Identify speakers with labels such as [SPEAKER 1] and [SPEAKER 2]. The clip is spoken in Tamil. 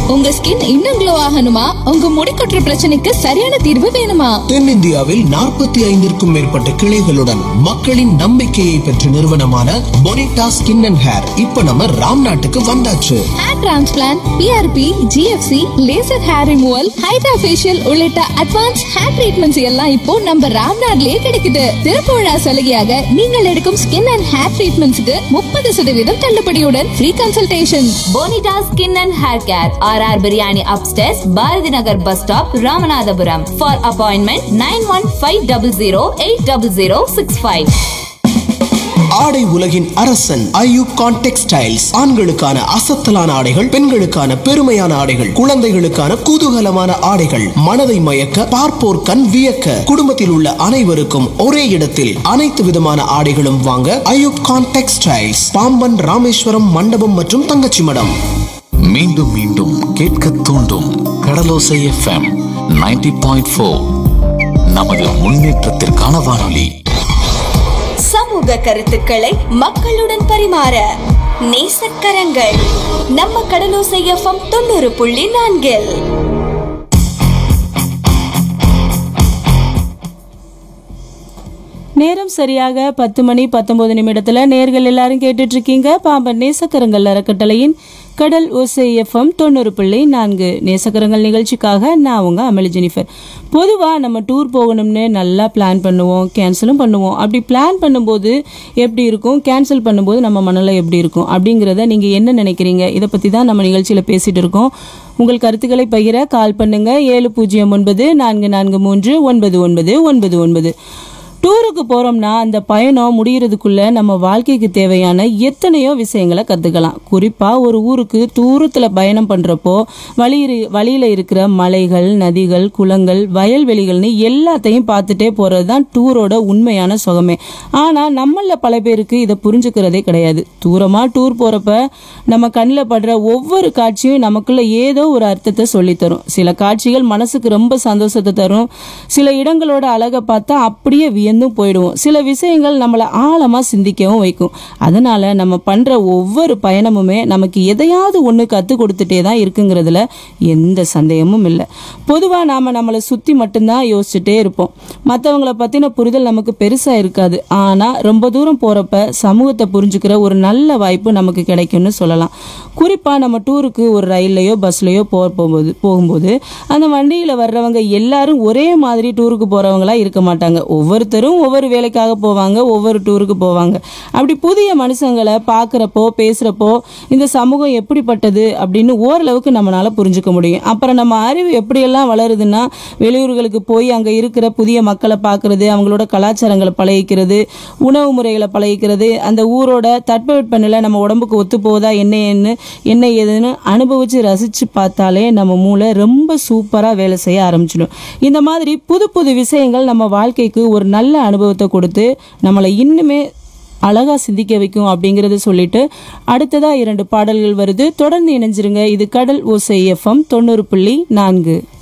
[SPEAKER 1] உங்க ஸ்கின் இன்னும் க்ளோ ஆகணுமா உங்க முடி கொட்டுற பிரச்சனைக்கு சரியான தீர்வு வேணுமா
[SPEAKER 2] தென்னிந்தியாவில் நாற்பத்தி ஐந்திற்கும் மேற்பட்ட கிளைகளுடன் மக்களின் நம்பிக்கையை பெற்ற நிறுவனமான பொனிட்டா ஸ்கின் அண்ட் ஹேர் இப்ப நம்ம ராம் நாட்டுக்கு வந்தாச்சு
[SPEAKER 1] hair transplant PRP GFC laser hair removal hydra facial உள்ளிட்ட அட்வான்ஸ் ஹேர் ட்ரீட்மெண்ட்ஸ் எல்லாம் இப்போ நம்ம ராம்நாட்லயே கிடைக்குது திறப்பு விழா சலுகையாக நீங்கள் எடுக்கும் ஸ்கின் அண்ட் ஹேர் ட்ரீட்மெண்ட்ஸ்க்கு முப்பது சதவீதம் தள்ளுபடியுடன் free consultation
[SPEAKER 3] Bonita skin and hair care R R biryani அப்டேஸ் Bharathi Nagar bus stop Ramanathapuram for appointment nine one five double zero eight double zero six five
[SPEAKER 2] ஆடை உலகின் அரசன் ஐயூகான் டெக்ஸ்டைல்ஸ் ஆண்களுக்கான அசத்தலான ஆடைகள் பெண்களுக்கான பெருமையான ஆடைகள் குழந்தைகளுக்கான குதூகலமான ஆடைகள் மனதை மயக்க பார்ப்போர் கண் வியக்க குடும்பத்தில் உள்ள அனைவருக்கும் ஒரே இடத்தில் அனைத்து விதமான ஆடைகளும் வாங்க ஐயூகான் டெக்ஸ்டைல்ஸ் பாம்பன் ராமேஸ்வரம் மண்டபம் மற்றும் தங்கச்சி மடம்
[SPEAKER 4] மீண்டும் மீண்டும் கேட்க தூண்டும் கடலோசை எஃப்எம் 90.4 பாயிண்ட் ஃபோர் நமது முன்னேற்றத்திற்கான வானொலி
[SPEAKER 5] சமூக கருத்துக்களை மக்களுடன் பரிமாற நேசக்கரங்கள் நம்ம கடலோசை எஃப்எம் தொண்ணூறு புள்ளி நான்கில்
[SPEAKER 6] நேரம் சரியாக பத்து மணி பத்தொன்பது நிமிடத்துல நேர்கள் எல்லாரும் கேட்டுட்டு இருக்கீங்க பாம்பன் நேசக்கரங்கள் அறக்கட்டளையின் கடல் ஓசை எஃப்எம் தொண்ணூறு புள்ளி நான்கு நேசக்கரங்கள் நிகழ்ச்சிக்காக நான் உங்க அமளி ஜெனிஃபர் பொதுவா நம்ம டூர் போகணும்னு நல்லா பிளான் பண்ணுவோம் கேன்சலும் பண்ணுவோம் அப்படி பிளான் பண்ணும்போது எப்படி இருக்கும் கேன்சல் பண்ணும்போது நம்ம மனநிலை எப்படி இருக்கும் அப்படிங்கிறத நீங்க என்ன நினைக்கிறீங்க இதை பத்தி தான் நம்ம நிகழ்ச்சியில பேசிட்டு இருக்கோம் உங்கள் கருத்துக்களை பகிர கால் பண்ணுங்க ஏழு பூஜ்ஜியம் ஒன்பது நான்கு நான்கு மூன்று ஒன்பது ஒன்பது ஒன்பது ஒன்பது டூருக்கு போறோம்னா அந்த பயணம் முடியறதுக்குள்ள நம்ம வாழ்க்கைக்கு தேவையான எத்தனையோ விஷயங்களை கத்துக்கலாம் குறிப்பா ஒரு ஊருக்கு தூரத்துல பயணம் பண்றப்போ வழி வழியில இருக்கிற மலைகள் நதிகள் குளங்கள் வயல்வெளிகள்னு எல்லாத்தையும் பார்த்துட்டே போறது தான் டூரோட உண்மையான சுகமே ஆனா நம்மள பல பேருக்கு இதை புரிஞ்சுக்கிறதே கிடையாது தூரமா டூர் போறப்ப நம்ம கண்ணில் படுற ஒவ்வொரு காட்சியும் நமக்குள்ள ஏதோ ஒரு அர்த்தத்தை சொல்லித் தரும் சில காட்சிகள் மனசுக்கு ரொம்ப சந்தோஷத்தை தரும் சில இடங்களோட அழகை பார்த்தா அப்படியே வியந்தும் போயிடுவோம் சில விஷயங்கள் நம்மளை ஆழமா சிந்திக்கவும் வைக்கும் அதனால நம்ம பண்ற ஒவ்வொரு பயணமுமே நமக்கு எதையாவது ஒன்று கற்றுக் கொடுத்துட்டே தான் இருக்குங்கிறதுல எந்த சந்தேகமும் இல்லை பொதுவாக நாம நம்மளை சுற்றி மட்டும்தான் யோசிச்சுட்டே இருப்போம் மற்றவங்கள பற்றின புரிதல் நமக்கு பெருசாக இருக்காது ஆனால் ரொம்ப தூரம் போகிறப்ப சமூகத்தை புரிஞ்சுக்கிற ஒரு நல்ல வாய்ப்பு நமக்கு கிடைக்கும்னு சொல்லலாம் குறிப்பாக நம்ம டூருக்கு ஒரு ரயில்லையோ பஸ்லையோ போ போகும்போது போகும்போது அந்த வண்டியில் வர்றவங்க எல்லாரும் ஒரே மாதிரி டூருக்கு போகிறவங்களா இருக்க மாட்டாங்க ஒவ்வொருத்தரும் ஒவ்வொரு வேலைக்காக போவாங்க ஒவ்வொரு டூருக்கு போவாங்க அப்படி புதிய மனுஷங்களை பார்க்குறப்போ பேசுகிறப்போ இந்த சமூகம் எப்படிப்பட்டது அப்படின்னு ஓரளவுக்கு நம்மளால புரிஞ்சுக்க முடியும் அப்புறம் நம்ம அறிவு எப்படியெல்லாம் வளருதுன்னா வெளியூர்களுக்கு போய் அங்கே இருக்கிற புதிய மக்களை பார்க்கறது அவங்களோட கலாச்சாரங்களை பழகிக்கிறது உணவு முறைகளை பழகிக்கிறது அந்த ஊரோட தட்பவெட்பநிலை நம்ம உடம்புக்கு ஒத்து போகுதா என்ன என்ன என்ன ஏதுன்னு அனுபவிச்சு ரசிச்சு பார்த்தாலே நம்ம மூளை ரொம்ப சூப்பராக வேலை செய்ய ஆரம்பிச்சிடும் இந்த மாதிரி புது புது விஷயங்கள் நம்ம வாழ்க்கைக்கு ஒரு நல்ல அனுபவத்தை கொடுத்து நம்மளை இன்னுமே அழகா சிந்திக்க வைக்கும் அப்படிங்கறத சொல்லிட்டு அடுத்ததா இரண்டு பாடல்கள் வருது தொடர்ந்து இணைஞ்சிருங்க இது கடல் ஓசை எஃப்எம் தொண்ணூறு புள்ளி நான்கு